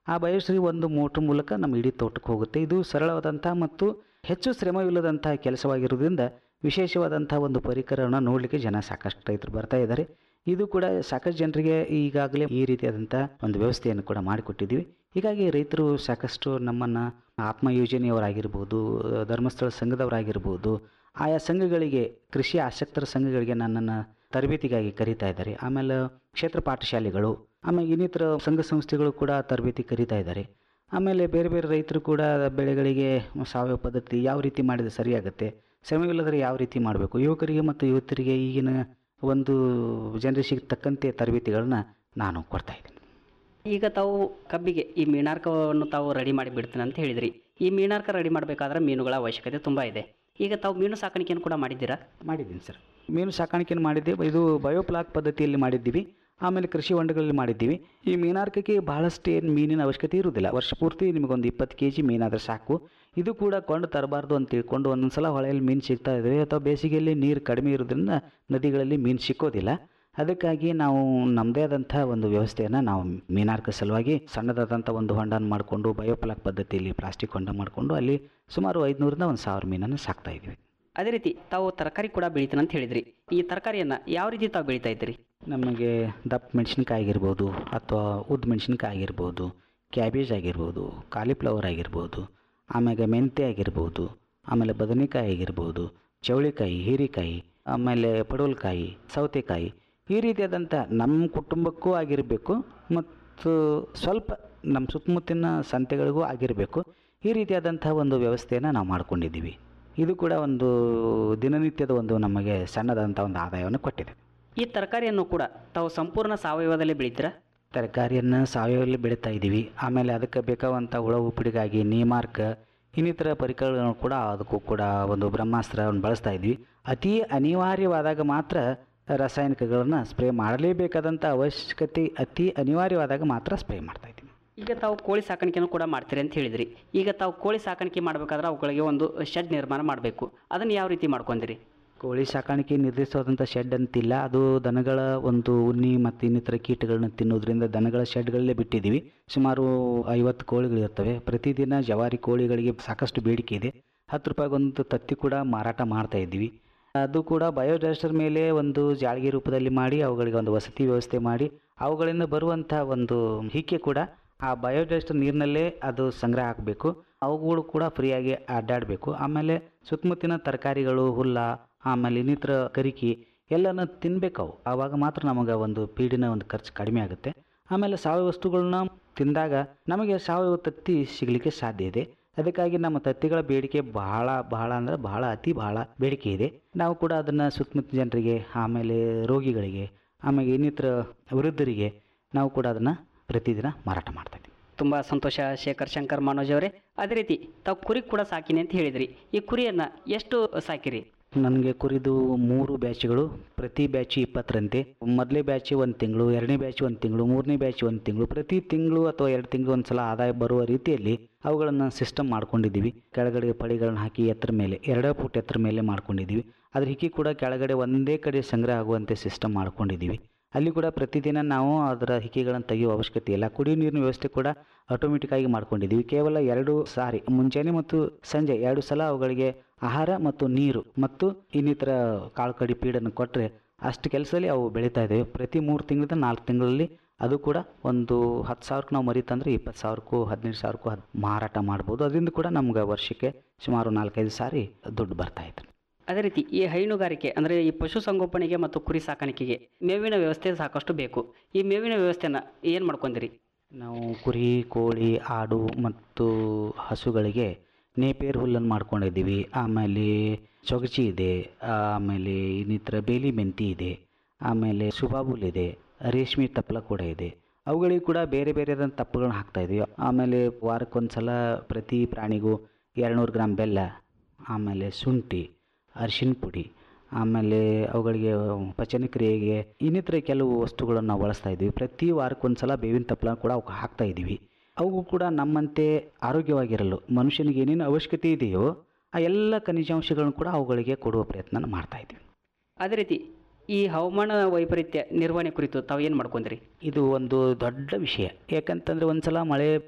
ಆ ಬಯೋಶ್ರೀ ಒಂದು ಮೋಟ್ರ್ ಮೂಲಕ ನಮ್ಮ ಇಡೀ ತೋಟಕ್ಕೆ ಹೋಗುತ್ತೆ ಇದು ಸರಳವಾದಂಥ ಮತ್ತು ಹೆಚ್ಚು ಶ್ರಮವಿಲ್ಲದಂಥ ಕೆಲಸವಾಗಿರೋದ್ರಿಂದ ವಿಶೇಷವಾದಂಥ ಒಂದು ಪರಿಕರವನ್ನು ನೋಡಲಿಕ್ಕೆ ಜನ ಸಾಕಷ್ಟು ರೈತರು ಬರ್ತಾ ಇದ್ದಾರೆ ಇದು ಕೂಡ ಸಾಕಷ್ಟು ಜನರಿಗೆ ಈಗಾಗಲೇ ಈ ರೀತಿಯಾದಂಥ ಒಂದು ವ್ಯವಸ್ಥೆಯನ್ನು ಕೂಡ ಮಾಡಿಕೊಟ್ಟಿದ್ದೀವಿ ಹೀಗಾಗಿ ರೈತರು ಸಾಕಷ್ಟು ನಮ್ಮನ್ನು ಆತ್ಮ ಯೋಜನೆಯವರಾಗಿರ್ಬೋದು ಧರ್ಮಸ್ಥಳ ಸಂಘದವರಾಗಿರ್ಬೋದು ಆಯಾ ಸಂಘಗಳಿಗೆ ಕೃಷಿ ಆಸಕ್ತರ ಸಂಘಗಳಿಗೆ ನನ್ನನ್ನು ತರಬೇತಿಗಾಗಿ ಕರೀತಾ ಇದ್ದಾರೆ ಆಮೇಲೆ ಕ್ಷೇತ್ರ ಪಾಠಶಾಲೆಗಳು ಆಮೇಲೆ ಇನ್ನಿತರ ಸಂಘ ಸಂಸ್ಥೆಗಳು ಕೂಡ ತರಬೇತಿ ಕರೀತಾ ಇದ್ದಾರೆ ಆಮೇಲೆ ಬೇರೆ ಬೇರೆ ರೈತರು ಕೂಡ ಬೆಳೆಗಳಿಗೆ ಸಾವಯವ ಪದ್ಧತಿ ಯಾವ ರೀತಿ ಮಾಡಿದರೆ ಸರಿಯಾಗುತ್ತೆ ಶ್ರಮವಿಲ್ಲದರೆ ಯಾವ ರೀತಿ ಮಾಡಬೇಕು ಯುವಕರಿಗೆ ಮತ್ತು ಯುವತಿಯರಿಗೆ ಈಗಿನ ಒಂದು ಜನರೇಷನ್ಗೆ ತಕ್ಕಂತೆ ತರಬೇತಿಗಳನ್ನ ನಾನು ಕೊಡ್ತಾ ಇದ್ದೀನಿ ಈಗ ತಾವು ಕಬ್ಬಿಗೆ ಈ ಮೀನಾರ್ಕವನ್ನು ತಾವು ರೆಡಿ ಮಾಡಿ ಬಿಡ್ತೀನಿ ಅಂತ ಹೇಳಿದ್ರಿ ಈ ಮೀನಾರ್ಕ ರೆಡಿ ಮಾಡಬೇಕಾದ್ರೆ ಮೀನುಗಳ ಅವಶ್ಯಕತೆ ತುಂಬ ಇದೆ ಈಗ ತಾವು ಮೀನು ಸಾಕಾಣಿಕೆಯನ್ನು ಕೂಡ ಮಾಡಿದ್ದೀರಾ ಮಾಡಿದ್ದೀನಿ ಸರ್ ಮೀನು ಸಾಕಾಣಿಕೆಯನ್ನು ಮಾಡಿದ್ದೆ ಇದು ಬಯೋಪ್ಲಾಕ್ ಪದ್ಧತಿಯಲ್ಲಿ ಮಾಡಿದ್ದೀವಿ ಆಮೇಲೆ ಕೃಷಿ ಹೊಂಡಗಳಲ್ಲಿ ಮಾಡಿದ್ದೀವಿ ಈ ಮೀನಾರ್ಕಕ್ಕೆ ಬಹಳಷ್ಟು ಏನು ಮೀನಿನ ಅವಶ್ಯಕತೆ ಇರುವುದಿಲ್ಲ ವರ್ಷ ಪೂರ್ತಿ ನಿಮಗೊಂದು ಇಪ್ಪತ್ತು ಕೆ ಜಿ ಮೀನಾದರೆ ಸಾಕು ಇದು ಕೂಡ ಕೊಂಡು ತರಬಾರ್ದು ಅಂತ ತಿಳ್ಕೊಂಡು ಒಂದೊಂದು ಸಲ ಹೊಳೆಯಲ್ಲಿ ಮೀನು ಸಿಗ್ತಾ ಇದ್ದಾವೆ ಅಥವಾ ಬೇಸಿಗೆಯಲ್ಲಿ ನೀರು ಕಡಿಮೆ ಇರೋದ್ರಿಂದ ನದಿಗಳಲ್ಲಿ ಮೀನು ಸಿಕ್ಕೋದಿಲ್ಲ ಅದಕ್ಕಾಗಿ ನಾವು ನಮ್ಮದೇ ಆದಂಥ ಒಂದು ವ್ಯವಸ್ಥೆಯನ್ನು ನಾವು ಮೀನಾರ್ಕ ಸಲುವಾಗಿ ಸಣ್ಣದಾದಂಥ ಒಂದು ಹೊಂಡನ ಮಾಡಿಕೊಂಡು ಬಯೋಪ್ಲಾಕ್ ಪದ್ಧತಿಯಲ್ಲಿ ಪ್ಲಾಸ್ಟಿಕ್ ಹೊಂಡ ಮಾಡಿಕೊಂಡು ಅಲ್ಲಿ ಸುಮಾರು ಐದುನೂರಿಂದ ಒಂದು ಸಾವಿರ ಮೀನನ್ನು ಸಾಕ್ತಾ ಇದ್ವಿ ಅದೇ ರೀತಿ ತಾವು ತರಕಾರಿ ಕೂಡ ಬೆಳಿತೀನಿ ಅಂತ ಹೇಳಿದ್ರಿ ಈ ತರಕಾರಿಯನ್ನು ಯಾವ ರೀತಿ ತಾವು ಬೆಳೀತಾ ಇದ್ದೀರಿ ನಮಗೆ ದಪ್ಪ ಮೆಣಸಿನ್ಕಾಯಿ ಆಗಿರ್ಬೋದು ಅಥವಾ ಉದ್ದ ಮೆಣಸಿನ್ಕಾಯಿ ಆಗಿರ್ಬೋದು ಕ್ಯಾಬೇಜ್ ಆಗಿರ್ಬೋದು ಕಾಲಿಫ್ಲವರ್ ಆಗಿರ್ಬೋದು ಆಮೇಲೆ ಮೆಂತ್ಯ ಆಗಿರ್ಬೋದು ಆಮೇಲೆ ಬದನೆಕಾಯಿ ಆಗಿರ್ಬೋದು ಚೌಳಿಕಾಯಿ ಹೀರೆಕಾಯಿ ಆಮೇಲೆ ಪಡವಲಕಾಯಿ ಸೌತೆಕಾಯಿ ಈ ರೀತಿಯಾದಂಥ ನಮ್ಮ ಕುಟುಂಬಕ್ಕೂ ಆಗಿರಬೇಕು ಮತ್ತು ಸ್ವಲ್ಪ ನಮ್ಮ ಸುತ್ತಮುತ್ತಿನ ಸಂತೆಗಳಿಗೂ ಆಗಿರಬೇಕು ಈ ರೀತಿಯಾದಂಥ ಒಂದು ವ್ಯವಸ್ಥೆಯನ್ನು ನಾವು ಮಾಡ್ಕೊಂಡಿದ್ದೀವಿ ಇದು ಕೂಡ ಒಂದು ದಿನನಿತ್ಯದ ಒಂದು ನಮಗೆ ಸಣ್ಣದಾದಂಥ ಒಂದು ಆದಾಯವನ್ನು ಕೊಟ್ಟಿದೆ ಈ ತರಕಾರಿಯನ್ನು ಕೂಡ ತಾವು ಸಂಪೂರ್ಣ ಸಾವಯವದಲ್ಲಿ ಬೆಳಿತೀರಾ ತರಕಾರಿಯನ್ನು ಸಾವಯವದಲ್ಲಿ ಬೆಳೀತಾ ಇದ್ದೀವಿ ಆಮೇಲೆ ಅದಕ್ಕೆ ಬೇಕಾದಂಥ ಹುಳ ಉಪ್ಪಿಡಿಗಾಗಿ ನೀಮಾರ್ಕ್ ಇನ್ನಿತರ ಪರಿಕರಗಳನ್ನು ಕೂಡ ಅದಕ್ಕೂ ಕೂಡ ಒಂದು ಬ್ರಹ್ಮಾಸ್ತ್ರವನ್ನು ಬಳಸ್ತಾ ಇದ್ವಿ ಅತಿ ಅನಿವಾರ್ಯವಾದಾಗ ಮಾತ್ರ ರಾಸಾಯನಿಕಗಳನ್ನು ಸ್ಪ್ರೇ ಮಾಡಲೇಬೇಕಾದಂಥ ಅವಶ್ಯಕತೆ ಅತಿ ಅನಿವಾರ್ಯವಾದಾಗ ಮಾತ್ರ ಸ್ಪ್ರೇ ಮಾಡ್ತಾ ಇದ್ದೀವಿ ಈಗ ತಾವು ಕೋಳಿ ಸಾಕಾಣಿಕೆಯನ್ನು ಕೂಡ ಮಾಡ್ತೀರಿ ಅಂತ ಹೇಳಿದ್ರಿ ಈಗ ತಾವು ಕೋಳಿ ಸಾಕಾಣಿಕೆ ಮಾಡಬೇಕಾದ್ರೆ ಅವುಗಳಿಗೆ ಒಂದು ಶೆಡ್ ನಿರ್ಮಾಣ ಮಾಡಬೇಕು ಅದನ್ನು ಯಾವ ರೀತಿ ಮಾಡ್ಕೊಂದಿರಿ ಕೋಳಿ ಸಾಕಾಣಿಕೆ ನಿರ್ದಿಷ್ಟವಾದಂಥ ಶೆಡ್ ಅಂತಿಲ್ಲ ಅದು ದನಗಳ ಒಂದು ಉಣ್ಣಿ ಮತ್ತು ಇನ್ನಿತರ ಕೀಟಗಳನ್ನ ತಿನ್ನೋದ್ರಿಂದ ದನಗಳ ಶೆಡ್ಗಳಲ್ಲೇ ಬಿಟ್ಟಿದ್ದೀವಿ ಸುಮಾರು ಐವತ್ತು ಕೋಳಿಗಳಿರ್ತವೆ ಪ್ರತಿದಿನ ಜವಾರಿ ಕೋಳಿಗಳಿಗೆ ಸಾಕಷ್ಟು ಬೇಡಿಕೆ ಇದೆ ಹತ್ತು ರೂಪಾಯಿಗೊಂದು ತತ್ತಿ ಕೂಡ ಮಾರಾಟ ಮಾಡ್ತಾ ಇದ್ದೀವಿ ಅದು ಕೂಡ ಬಯೋಡೈಸ್ಟರ್ ಮೇಲೆ ಒಂದು ಜಾಳ್ಗೆ ರೂಪದಲ್ಲಿ ಮಾಡಿ ಅವುಗಳಿಗೆ ಒಂದು ವಸತಿ ವ್ಯವಸ್ಥೆ ಮಾಡಿ ಅವುಗಳಿಂದ ಬರುವಂಥ ಒಂದು ಹಿಕ್ಕೆ ಕೂಡ ಆ ಬಯೋಡೈಸ್ಟರ್ ನೀರಿನಲ್ಲೇ ಅದು ಸಂಗ್ರಹ ಆಗಬೇಕು ಅವುಗಳು ಕೂಡ ಫ್ರೀಯಾಗಿ ಅಡ್ಡಾಡಬೇಕು ಆಮೇಲೆ ಸುತ್ತಮುತ್ತಿನ ತರಕಾರಿಗಳು ಹುಲ್ಲ ಆಮೇಲೆ ಇನ್ನಿತರ ಕರಿಕಿ ಎಲ್ಲನ ತಿನ್ಬೇಕು ಅವು ಆವಾಗ ಮಾತ್ರ ನಮಗೆ ಒಂದು ಪೀಡಿನ ಒಂದು ಖರ್ಚು ಕಡಿಮೆ ಆಗುತ್ತೆ ಆಮೇಲೆ ಸಾವಯವ ವಸ್ತುಗಳನ್ನ ತಿಂದಾಗ ನಮಗೆ ಸಾವಯವ ತತ್ತಿ ಸಿಗಲಿಕ್ಕೆ ಸಾಧ್ಯ ಇದೆ ಅದಕ್ಕಾಗಿ ನಮ್ಮ ತತ್ತಿಗಳ ಬೇಡಿಕೆ ಬಹಳ ಬಹಳ ಅಂದರೆ ಬಹಳ ಅತಿ ಬಹಳ ಬೇಡಿಕೆ ಇದೆ ನಾವು ಕೂಡ ಅದನ್ನು ಸುತ್ತಮುತ್ತ ಜನರಿಗೆ ಆಮೇಲೆ ರೋಗಿಗಳಿಗೆ ಆಮೇಲೆ ಇನ್ನಿತರ ವೃದ್ಧರಿಗೆ ನಾವು ಕೂಡ ಅದನ್ನು ಪ್ರತಿದಿನ ಮಾರಾಟ ಮಾಡ್ತಾ ಇದ್ದೀವಿ ತುಂಬ ಸಂತೋಷ ಶೇಖರ್ ಶಂಕರ್ ಮನೋಜ್ ಅವರೇ ಅದೇ ರೀತಿ ತಾವು ಕುರಿ ಕೂಡ ಸಾಕಿನಿ ಅಂತ ಹೇಳಿದ್ರಿ ಈ ಕುರಿಯನ್ನು ಎಷ್ಟು ಸಾಕಿರಿ ನನಗೆ ಕುರಿದು ಮೂರು ಬ್ಯಾಚ್ಗಳು ಪ್ರತಿ ಬ್ಯಾಚ್ ಇಪ್ಪತ್ತರಂತೆ ಮೊದಲನೇ ಬ್ಯಾಚ್ ಒಂದು ತಿಂಗಳು ಎರಡನೇ ಬ್ಯಾಚ್ ಒಂದು ತಿಂಗಳು ಮೂರನೇ ಬ್ಯಾಚ್ ಒಂದು ತಿಂಗಳು ಪ್ರತಿ ತಿಂಗಳು ಅಥವಾ ಎರಡು ತಿಂಗಳು ಒಂದು ಸಲ ಆದಾಯ ಬರುವ ರೀತಿಯಲ್ಲಿ ಅವುಗಳನ್ನು ಸಿಸ್ಟಮ್ ಮಾಡ್ಕೊಂಡಿದ್ದೀವಿ ಕೆಳಗಡೆ ಪಳಿಗಳನ್ನ ಹಾಕಿ ಎತ್ತರ ಮೇಲೆ ಎರಡೇ ಫುಟ್ ಎತ್ತರ ಮೇಲೆ ಮಾಡ್ಕೊಂಡಿದ್ದೀವಿ ಅದ್ರ ಹಿಕ್ಕಿ ಕೂಡ ಕೆಳಗಡೆ ಒಂದೇ ಕಡೆ ಸಂಗ್ರಹ ಆಗುವಂತೆ ಸಿಸ್ಟಮ್ ಮಾಡ್ಕೊಂಡಿದ್ದೀವಿ ಅಲ್ಲಿ ಕೂಡ ಪ್ರತಿದಿನ ನಾವು ಅದರ ಹಿಕ್ಕಿಗಳನ್ನು ತೆಗೆಯುವ ಅವಶ್ಯಕತೆ ಇಲ್ಲ ಕುಡಿಯುವ ನೀರಿನ ವ್ಯವಸ್ಥೆ ಕೂಡ ಆಟೋಮೆಟಿಕ್ ಆಗಿ ಮಾಡ್ಕೊಂಡಿದ್ದೀವಿ ಕೇವಲ ಎರಡು ಸಾರಿ ಮುಂಜಾನೆ ಮತ್ತು ಸಂಜೆ ಎರಡು ಸಲ ಅವುಗಳಿಗೆ ಆಹಾರ ಮತ್ತು ನೀರು ಮತ್ತು ಇನ್ನಿತರ ಕಾಳು ಕಡಿ ಪೀಡನ್ನು ಕೊಟ್ಟರೆ ಅಷ್ಟು ಕೆಲಸದಲ್ಲಿ ಅವು ಬೆಳೀತಾ ಇದ್ದಾವೆ ಪ್ರತಿ ಮೂರು ತಿಂಗಳಿಂದ ನಾಲ್ಕು ತಿಂಗಳಲ್ಲಿ ಅದು ಕೂಡ ಒಂದು ಹತ್ತು ಸಾವಿರಕ್ಕೆ ನಾವು ಮರಿ ತಂದರೆ ಇಪ್ಪತ್ತು ಸಾವಿರಕ್ಕೂ ಹದಿನೈದು ಸಾವಿರಕ್ಕೂ ಅದ್ ಮಾರಾಟ ಮಾಡ್ಬೋದು ಅದರಿಂದ ಕೂಡ ನಮ್ಗೆ ವರ್ಷಕ್ಕೆ ಸುಮಾರು ನಾಲ್ಕೈದು ಸಾರಿ ದುಡ್ಡು ಬರ್ತಾ ಇತ್ತು ಅದೇ ರೀತಿ ಈ ಹೈನುಗಾರಿಕೆ ಅಂದರೆ ಈ ಪಶು ಸಂಗೋಪನೆಗೆ ಮತ್ತು ಕುರಿ ಸಾಕಾಣಿಕೆಗೆ ಮೇವಿನ ವ್ಯವಸ್ಥೆ ಸಾಕಷ್ಟು ಬೇಕು ಈ ಮೇವಿನ ವ್ಯವಸ್ಥೆನ ಏನು ಮಾಡ್ಕೊಂದಿರಿ ನಾವು ಕುರಿ ಕೋಳಿ ಆಡು ಮತ್ತು ಹಸುಗಳಿಗೆ ನೇಪೇರ್ ಹುಲ್ಲನ್ನು ಮಾಡ್ಕೊಂಡಿದ್ದೀವಿ ಆಮೇಲೆ ಚೊಗಚಿ ಇದೆ ಆಮೇಲೆ ಇನ್ನಿತರ ಬೇಲಿ ಮೆಂತಿ ಇದೆ ಆಮೇಲೆ ಸುಬಾಬುಲ್ ಇದೆ ರೇಷ್ಮೆ ತಪ್ಪಲ ಕೂಡ ಇದೆ ಅವುಗಳಿಗೆ ಕೂಡ ಬೇರೆ ಬೇರೆದಂಥ ತಪ್ಪುಗಳನ್ನ ಹಾಕ್ತಾ ಇದೀವಿ ಆಮೇಲೆ ವಾರಕ್ಕೊಂದು ಸಲ ಪ್ರತಿ ಪ್ರಾಣಿಗೂ ಎರಡುನೂರು ಗ್ರಾಮ್ ಬೆಲ್ಲ ಆಮೇಲೆ ಶುಂಠಿ ಅರಿಶಿನ ಪುಡಿ ಆಮೇಲೆ ಅವುಗಳಿಗೆ ಪಚನ ಕ್ರಿಯೆಗೆ ಇನ್ನಿತರ ಕೆಲವು ವಸ್ತುಗಳನ್ನು ನಾವು ಬಳಸ್ತಾ ಇದ್ದೀವಿ ಪ್ರತಿ ವಾರಕ್ಕೊಂದು ಸಲ ಬೇವಿನ ತಪ್ಪಲ ಕೂಡ ಅವಕ್ಕೆ ಹಾಕ್ತಾ ಇದ್ದೀವಿ ಅವು ಕೂಡ ನಮ್ಮಂತೆ ಆರೋಗ್ಯವಾಗಿರಲು ಮನುಷ್ಯನಿಗೆ ಏನೇನು ಅವಶ್ಯಕತೆ ಇದೆಯೋ ಆ ಎಲ್ಲ ಖನಿಜಾಂಶಗಳನ್ನು ಕೂಡ ಅವುಗಳಿಗೆ ಕೊಡುವ ಪ್ರಯತ್ನ ಮಾಡ್ತಾ ಇದ್ದೀವಿ ಅದೇ ರೀತಿ ಈ ಹವಾಮಾನ ವೈಪರೀತ್ಯ ನಿರ್ವಹಣೆ ಕುರಿತು ತಾವು ಏನು ಮಾಡ್ಕೊಂದಿರಿ ಇದು ಒಂದು ದೊಡ್ಡ ವಿಷಯ ಯಾಕಂತಂದರೆ ಒಂದು ಸಲ ಮಳೆ